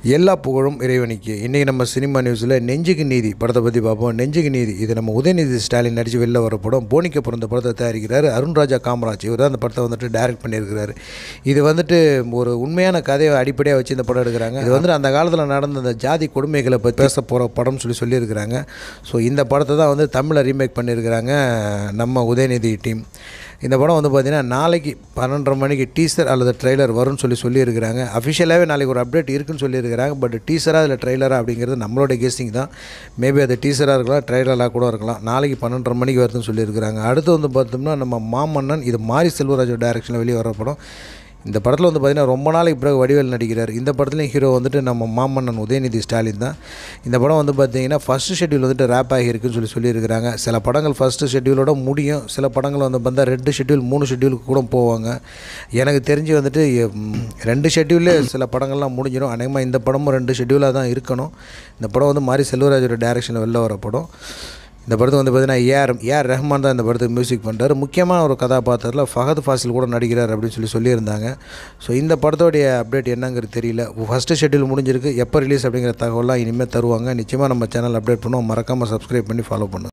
எல்லா புகழும் இறைவனுக்கு இன்றைக்கி நம்ம சினிமா நியூஸில் நெஞ்சுக்கு நீதி படத்தை பற்றி பார்ப்போம் நெஞ்சுக்கு நீதி இது நம்ம உதயநிதி ஸ்டாலின் நடித்து வெளில வர படம் போனிக்க பிறந்த படத்தை தயாரிக்கிறார் அருண்ராஜா காமராஜ் இவர் தான் அந்த படத்தை வந்துட்டு டைரக்ட் பண்ணியிருக்கிறாரு இது வந்துட்டு ஒரு உண்மையான கதையை அடிப்படையாக வச்சு இந்த படம் எடுக்கிறாங்க இது வந்துட்டு அந்த காலத்தில் நடந்த அந்த ஜாதி கொடுமைகளை பற்றி பேச போகிற படம்னு சொல்லி சொல்லியிருக்கிறாங்க ஸோ இந்த படத்தை தான் வந்து தமிழில் ரீமேக் பண்ணியிருக்கிறாங்க நம்ம உதயநிதி டீம் இந்த படம் வந்து பார்த்திங்கன்னா நாளைக்கு பன்னெண்டரை மணிக்கு டீசர் அல்லது ட்ரெய்லர் வரும்னு சொல்லி சொல்லியிருக்கிறாங்க அஃபிஷியலாகவே நாளைக்கு ஒரு அப்டேட் இருக்குன்னு சொல்லியிருக்கிறாங்க பட் டீசராக இல்லை ட்ரெய்லராக அப்படிங்கிறது நம்மளோட கெஸ்டிங் தான் மேபி அது டீசராக இருக்கலாம் ட்ரெய்லராக கூட இருக்கலாம் நாளைக்கு பன்னெண்டரை மணிக்கு வருதுன்னு சொல்லியிருக்கிறாங்க அடுத்து வந்து பார்த்தோம்னா நம்ம மாமன்னன் இது மாரி செல்வராஜோட டைரக்ஷனில் வெளியே வர படம் இந்த படத்தில் வந்து பார்த்திங்கன்னா ரொம்ப நாளைக்கு பிறகு வடிவேல் நடிக்கிறார் இந்த படத்துலையும் ஹீரோ வந்துட்டு நம்ம மாமன்னன் உதயநிதி ஸ்டாலின் தான் இந்த படம் வந்து பார்த்திங்கன்னா ஃபஸ்ட்டு ஷெட்யூல் வந்துட்டு ரேப் ஆகியிருக்குன்னு சொல்லி சொல்லியிருக்கிறாங்க சில படங்கள் ஃபஸ்ட்டு ஷெட்யூலோட முடியும் சில படங்கள் வந்து பார்த்தா ரெண்டு ஷெட்யூல் மூணு ஷெட்யூலுக்கு கூட போவாங்க எனக்கு தெரிஞ்சு வந்துட்டு ம், ரெண்டு ஷெட்யூல்லே சில படங்கள்லாம் முடிஞ்சிடும் அநேகமாக இந்த படமும் ரெண்டு ஷெட்யூலாக தான் இருக்கணும் இந்த படம் வந்து மாரி செல்வராஜோட டைரக்ஷனில் வெளில வர படம் இந்த படத்துக்கு வந்து பார்த்தீங்கன்னா ஏஆர் ஏஆர் ரஹ்மான் தான் இந்த படத்துக்கு மியூசிக் பண்ணுறாரு முக்கியமான ஒரு கதாபாத்திரத்தில் ஃபஹத் ஃபாசில் கூட நடிக்கிறார் அப்படின்னு சொல்லி சொல்லியிருந்தாங்க ஸோ இந்த படத்தோடைய அப்டேட் என்னங்கிறது தெரியல ஃபஸ்ட்டு ஷெட்யூல் முடிஞ்சிருக்கு எப்போ ரிலீஸ் அப்படிங்கிற தகவலாம் இனிமேல் தருவாங்க நிச்சயமாக நம்ம சேனல் அப்டேட் பண்ணுவோம் மறக்காமல் சப்ஸ்கிரைப் பண்ணி ஃபாலோ பண்ணுங்கள்